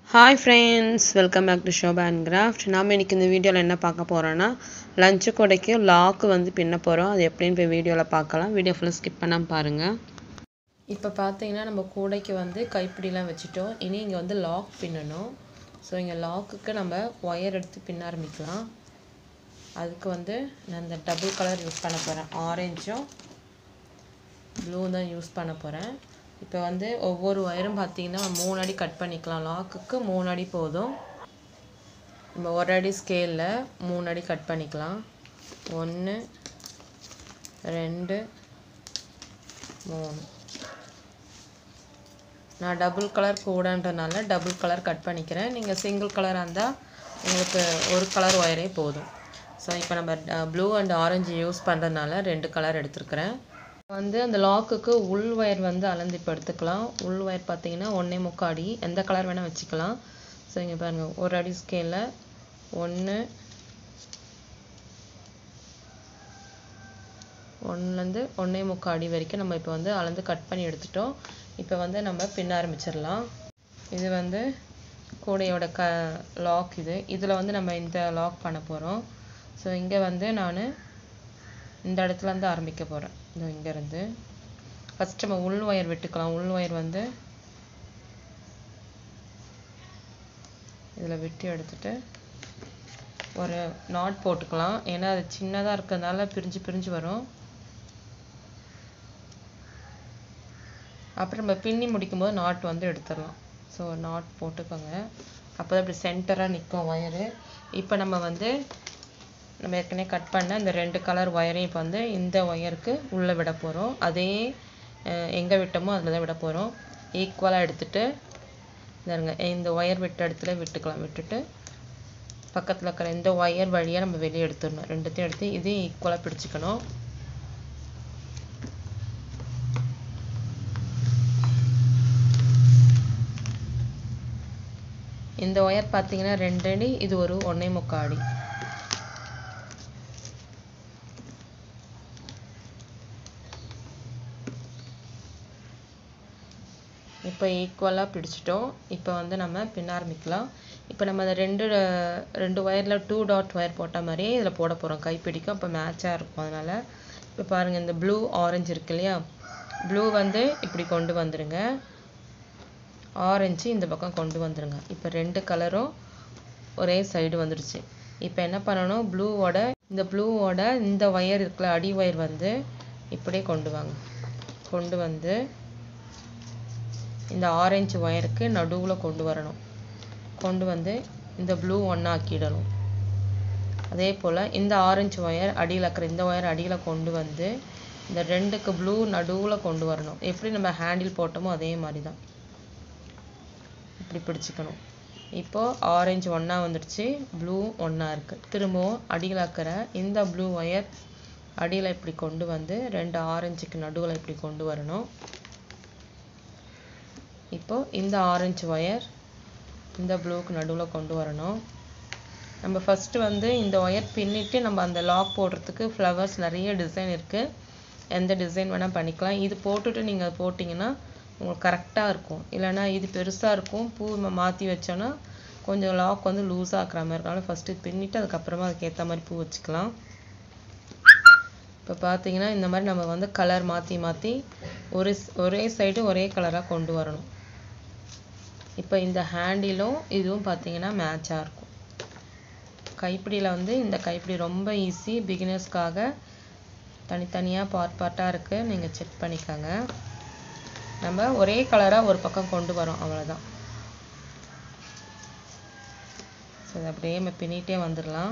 hi friends welcome back to Shobha and craft நாம் இன்றைக்கி இந்த வீடியோவில் என்ன பார்க்க போகிறோன்னா லஞ்சு கொடைக்கு லாக்கு வந்து பின்ன போகிறோம் அது எப்படின்னு போய் வீடியோவில் பார்க்கலாம் வீடியோ ஃபுல்லாக ஸ்கிப் பண்ணாமல் பாருங்கள் இப்போ பார்த்தீங்கன்னா நம்ம கூடைக்கு வந்து கைப்பிடிலாம் வச்சுட்டோம் இனி இங்கே வந்து லாக் பின்னணும் ஸோ இங்கே லாக்குக்கு நம்ம ஒயர் எடுத்து பின்ன ஆரம்பிக்கலாம் அதுக்கு வந்து நான் இந்த டபுள் கலர் யூஸ் பண்ண போகிறேன் ஆரஞ்சும் ப்ளூ தான் யூஸ் பண்ண போகிறேன் இப்போ வந்து ஒவ்வொரு ஒயரும் பார்த்தீங்கன்னா மூணு அடி கட் பண்ணிக்கலாம் லாக்குக்கு மூணு அடி போதும் நம்ம ஒரு அடி ஸ்கேலில் மூணு அடி கட் பண்ணிக்கலாம் ஒன்று ரெண்டு மூணு நான் டபுள் கலர் கூடன்றனால டபுள் கலர் கட் பண்ணிக்கிறேன் நீங்கள் சிங்கிள் கலராக இருந்தால் உங்களுக்கு ஒரு கலர் ஒயரே போதும் ஸோ இப்போ நம்ம ப்ளூ அண்ட் ஆரஞ்சு யூஸ் பண்ணுறதுனால ரெண்டு கலர் எடுத்துருக்கிறேன் வந்து அந்த லாக்குக்கு உள் ஒயர் வந்து அளந்து இப்போ எடுத்துக்கலாம் உள் ஒயர் பார்த்தீங்கன்னா ஒன்றே முக்கால் அடி எந்த கலர் வேணால் வச்சுக்கலாம் ஸோ இங்கே பாருங்கள் ஒரு அடி ஸ்கேலில் ஒன்று ஒன்றுலேருந்து ஒன்றே முக்கால் அடி வரைக்கும் நம்ம இப்போ வந்து அளந்து கட் பண்ணி எடுத்துட்டோம் இப்போ வந்து நம்ம பின்ன ஆரம்பிச்சிடலாம் இது வந்து கூடையோட க லாக் இது இதில் வந்து நம்ம இந்த லாக் பண்ண போகிறோம் ஸோ இங்கே வந்து நான் இந்த இடத்துலேருந்து ஆரம்பிக்க போகிறேன் இந்த இங்கேருந்து ஃபஸ்ட் நம்ம உள் ஒயர் விட்டுக்கலாம் உள் ஒயர் வந்து இதில் விட்டு எடுத்துட்டு ஒரு நாட் போட்டுக்கலாம் ஏன்னா அது சின்னதாக இருக்கிறதுனால பிரிஞ்சு பிரிஞ்சு வரும் அப்புறம் நம்ம பின்னி முடிக்கும்போது நாட் வந்து எடுத்துடலாம் ஸோ நாட் போட்டுக்கோங்க அப்போ தான் இப்படி சென்டராக நிற்கும் ஒயரு இப்போ நம்ம வந்து நம்ம ஏற்கனவே கட் பண்ண இந்த ரெண்டு கலர் ஒயரையும் இப்போ வந்து இந்த ஒயருக்கு உள்ளே விட போகிறோம் அதே எங்கே விட்டோமோ அதில் தான் விட போகிறோம் ஈக்குவலாக எடுத்துகிட்டு இந்த இந்த ஒயர் விட்ட இடத்துல விட்டுக்கலாம் விட்டுட்டு பக்கத்தில் இருக்கிற இந்த ஒயர் வழியாக நம்ம வெளியே எடுத்துடணும் ரெண்டுத்தையும் எடுத்து இதையும் ஈக்குவலாக பிடிச்சிக்கணும் இந்த ஒயர் பார்த்தீங்கன்னா ரெண்டு அடி இது ஒரு ஒன்றே முக்கால் அடி இப்போ ஈக்குவலாக பிடிச்சிட்டோம் இப்போ வந்து நம்ம பின்ன ஆரம்பிக்கலாம் இப்போ நம்ம அந்த ரெண்டு ரெண்டு ஒயரில் டூ டாட் ஒயர் போட்ட மாதிரியே இதில் போட போகிறோம் கைப்பிடிக்கும் அப்போ மேட்சாக இருக்கும் அதனால் இப்போ பாருங்கள் இந்த ப்ளூ ஆரஞ்சு இருக்கு இல்லையா ப்ளூ வந்து இப்படி கொண்டு வந்துடுங்க ஆரஞ்சு இந்த பக்கம் கொண்டு வந்துடுங்க இப்போ ரெண்டு கலரும் ஒரே சைடு வந்துடுச்சு இப்போ என்ன பண்ணணும் ப்ளூவோட இந்த ப்ளூவோட இந்த ஒயர் இருக்குல்ல அடி ஒயர் வந்து இப்படியே கொண்டு வாங்க கொண்டு வந்து இந்த ஆரஞ்சு ஒயருக்கு நடுவில் கொண்டு வரணும் கொண்டு வந்து இந்த ப்ளூ ஒன்றாக்கிடணும் அதே போல் இந்த ஆரஞ்சு ஒயர் அடியில் இருக்கிற இந்த ஒயர் அடியில் கொண்டு வந்து இந்த ரெண்டுக்கு ப்ளூ நடுவில் கொண்டு வரணும் எப்படி நம்ம ஹேண்டில் போட்டோமோ அதே மாதிரி தான் இப்படி பிடிச்சிக்கணும் இப்போது ஆரஞ்சு ஒன்றா வந்துடுச்சு ப்ளூ ஒன்றா இருக்குது திரும்பவும் அடியில் இருக்கிற இந்த ப்ளூ ஒயர் அடியில் இப்படி கொண்டு வந்து ரெண்டு ஆரஞ்சுக்கு நடுவில் இப்படி கொண்டு வரணும் இப்போ இந்த ஆரஞ்சு ஒயர் இந்த ப்ளூக்கு நடுவில் கொண்டு வரணும் நம்ம ஃபஸ்ட்டு வந்து இந்த ஒயர் பின்னிட்டு நம்ம அந்த லாக் போடுறதுக்கு ஃப்ளவர்ஸ் நிறைய டிசைன் இருக்குது எந்த டிசைன் வேணால் பண்ணிக்கலாம் இது போட்டுட்டு நீங்கள் போட்டிங்கன்னா உங்களுக்கு கரெக்டாக இருக்கும் இல்லைனா இது பெருசாக இருக்கும் பூ நம்ம மாற்றி வச்சோன்னா கொஞ்சம் லாக் வந்து லூஸாக ஆக்குற மாதிரி இருக்கனால ஃபஸ்ட்டு பின்னிட்டு அதுக்கப்புறமா அதுக்கேற்ற மாதிரி பூ வச்சுக்கலாம் இப்போ பார்த்தீங்கன்னா இந்த மாதிரி நம்ம வந்து கலர் மாற்றி மாற்றி ஒரு ஒரே சைடு ஒரே கலராக கொண்டு வரணும் இப்போ இந்த ஹேண்டிலும் இதுவும் பார்த்தீங்கன்னா மேட்சாக இருக்கும் கைப்பிடியில் வந்து இந்த கைப்பிடி ரொம்ப ஈஸி பிகினர்ஸ்க்காக தனித்தனியாக பார்ட் பார்ட்டாக இருக்குது நீங்கள் செக் பண்ணிக்கோங்க நம்ம ஒரே கலராக ஒரு பக்கம் கொண்டு வரோம் அவ்வளோதான் ஸோ அதை அப்படியே நம்ம பின்னிட்டே வந்துடலாம்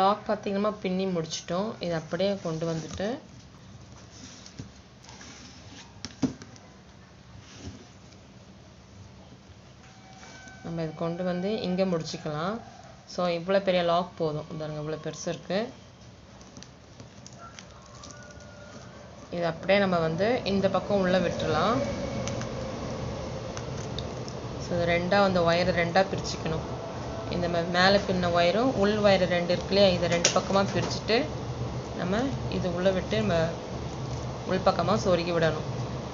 லாக் பார்த்தீங்கன்னா பின்னி முடிச்சிட்டோம் இது அப்படியே கொண்டு வந்துட்டு நம்ம இது கொண்டு வந்து இங்கே முடிச்சுக்கலாம் ஸோ இவ்வளோ பெரிய லாக் போதும் பாருங்க இவ்வளோ பெருசு இருக்குது இது அப்படியே நம்ம வந்து இந்த பக்கம் உள்ளே விட்டுறலாம் ஸோ இது ரெண்டாக அந்த ஒயரை ரெண்டாக பிரிச்சுக்கணும் இந்த மேலே பின்ன ஒயரும் உள் ஒயர் ரெண்டு இருக்கு இல்லையா இதை ரெண்டு பக்கமாக பிரிச்சுட்டு நம்ம இது உள்ளே விட்டு நம்ம உள் பக்கமாக சொருகி விடணும்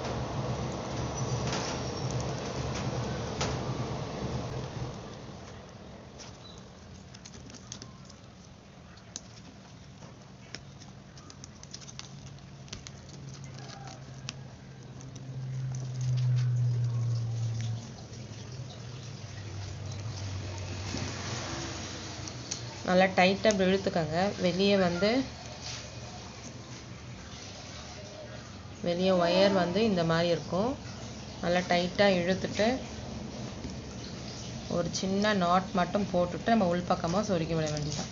நல்லா டைட்டாக இப்படி இழுத்துக்கோங்க வெளியே வந்து வெளியே ஒயர் வந்து இந்த மாதிரி இருக்கும் நல்லா டைட்டாக இழுத்துட்டு ஒரு சின்ன நாட் மட்டும் போட்டுட்டு நம்ம உள்பக்கமாக சொருகி விட வேண்டியதான்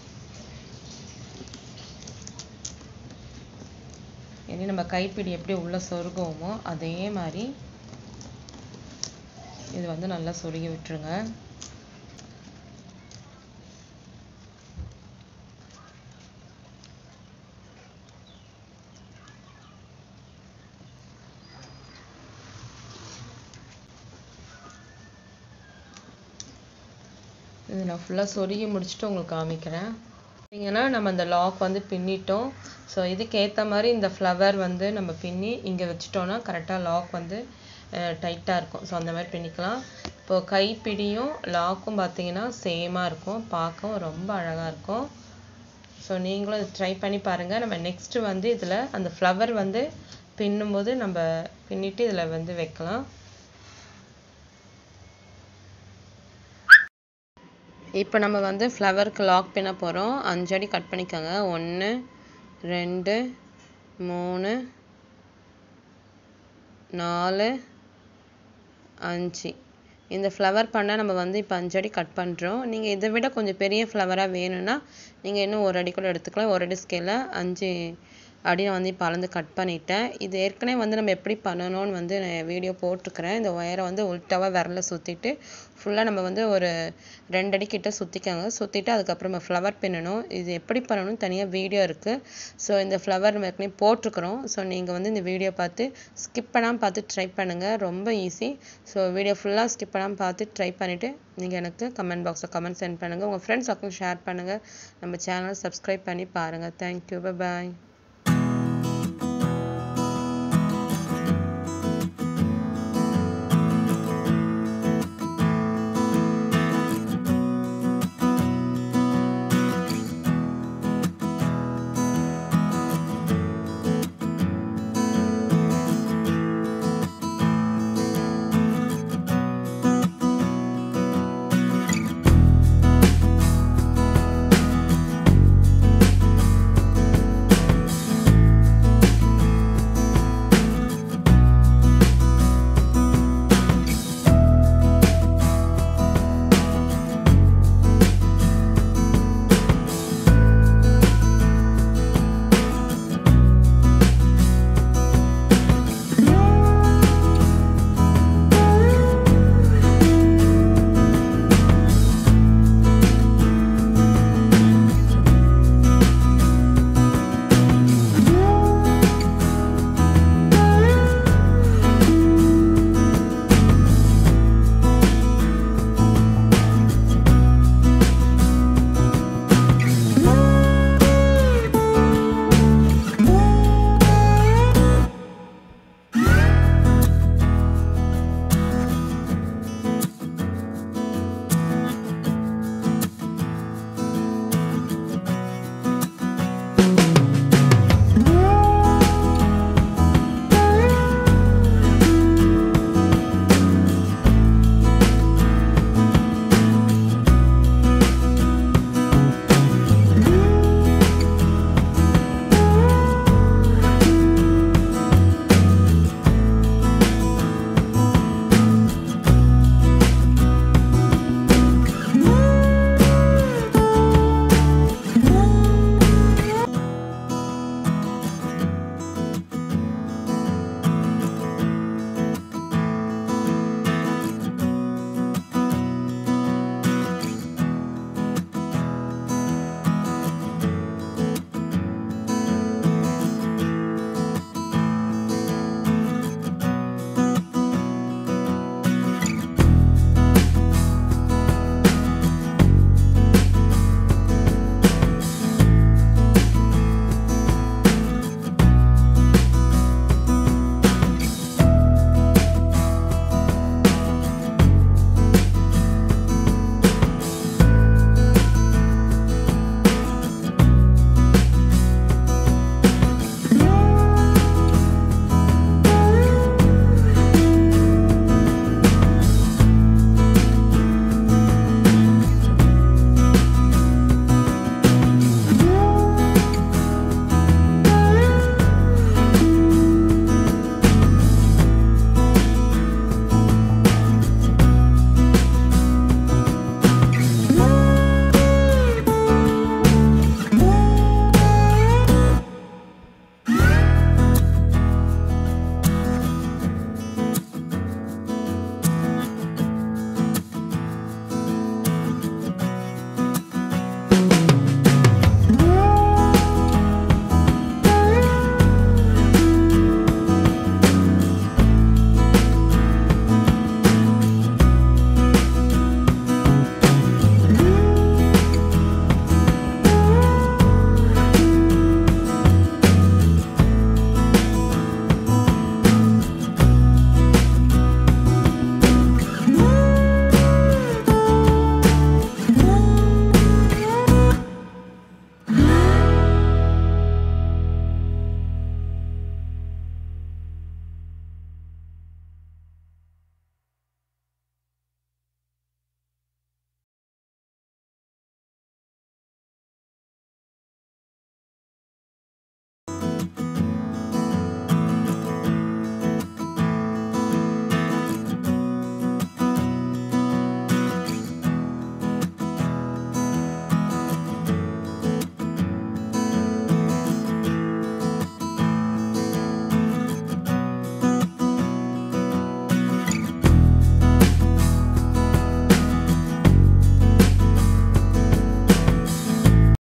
இனி நம்ம கைப்பிடி எப்படி உள்ள சொருகுவோமோ அதே மாதிரி இது வந்து நல்லா சொருகி விட்டுருங்க இது நான் ஃபுல்லாக சொருகி முடிச்சுட்டு உங்களுக்கு காமிக்கிறேன் பார்த்தீங்கன்னா நம்ம அந்த லாக் வந்து பின்னிட்டோம் ஸோ இதுக்கு ஏற்ற மாதிரி இந்த ஃப்ளவர் வந்து நம்ம பின்னி இங்கே வச்சுட்டோன்னா கரெக்டாக லாக் வந்து டைட்டாக இருக்கும் ஸோ அந்த மாதிரி பின்னிக்கலாம் இப்போ கைப்பிடியும் லாக்கும் பார்த்தீங்கன்னா சேமாக இருக்கும் பார்க்கவும் ரொம்ப அழகாக இருக்கும் ஸோ நீங்களும் இது ட்ரை பண்ணி பாருங்கள் நம்ம நெக்ஸ்ட்டு வந்து இதில் அந்த ஃப்ளவர் வந்து பின்னும்போது நம்ம பின்னிட்டு இதில் வந்து வைக்கலாம் இப்போ நம்ம வந்து ஃப்ளவருக்கு லாக் பண்ண போகிறோம் அஞ்சு அடி கட் பண்ணிக்கோங்க ஒன்று ரெண்டு மூணு நாலு அஞ்சு இந்த ஃப்ளவர் பண்ண நம்ம வந்து இப்போ அஞ்சு அடி கட் பண்ணுறோம் நீங்கள் இதை விட கொஞ்சம் பெரிய ஃப்ளவராக வேணும்னா நீங்கள் இன்னும் ஒரு அடி கூட எடுத்துக்கலாம் ஒரு அடி ஸ்கேலில் அஞ்சு அடி நான் வந்து இப்போ அளந்து கட் பண்ணிட்டேன் இது ஏற்கனவே வந்து நம்ம எப்படி பண்ணணும்னு வந்து நான் வீடியோ போட்டிருக்கிறேன் இந்த ஒயரை வந்து உள்டாவாக விரல சுற்றிட்டு ஃபுல்லாக நம்ம வந்து ஒரு ரெண்டு அடி கிட்ட சுற்றிக்கோங்க சுற்றிட்டு அதுக்கப்புறம் நம்ம ஃப்ளவர் பின்னணும் இது எப்படி பண்ணணும்னு தனியாக வீடியோ இருக்குது ஸோ இந்த ஃப்ளவர் நம்ம ஏற்கனவே போட்டிருக்கிறோம் ஸோ நீங்கள் வந்து இந்த வீடியோ பார்த்து ஸ்கிப் பண்ணாமல் பார்த்து ட்ரை பண்ணுங்கள் ரொம்ப ஈஸி ஸோ வீடியோ ஃபுல்லாக ஸ்கிப் பண்ணாமல் பார்த்து ட்ரை பண்ணிவிட்டு நீங்கள் எனக்கு கமெண்ட் பாக்ஸில் கமெண்ட் சென்ட் பண்ணுங்கள் உங்கள் ஃப்ரெண்ட்ஸ் அக்கௌண்ட் ஷேர் பண்ணுங்கள் நம்ம சேனலை சப்ஸ்கிரைப் பண்ணி பாருங்கள் தேங்க்யூ பாய்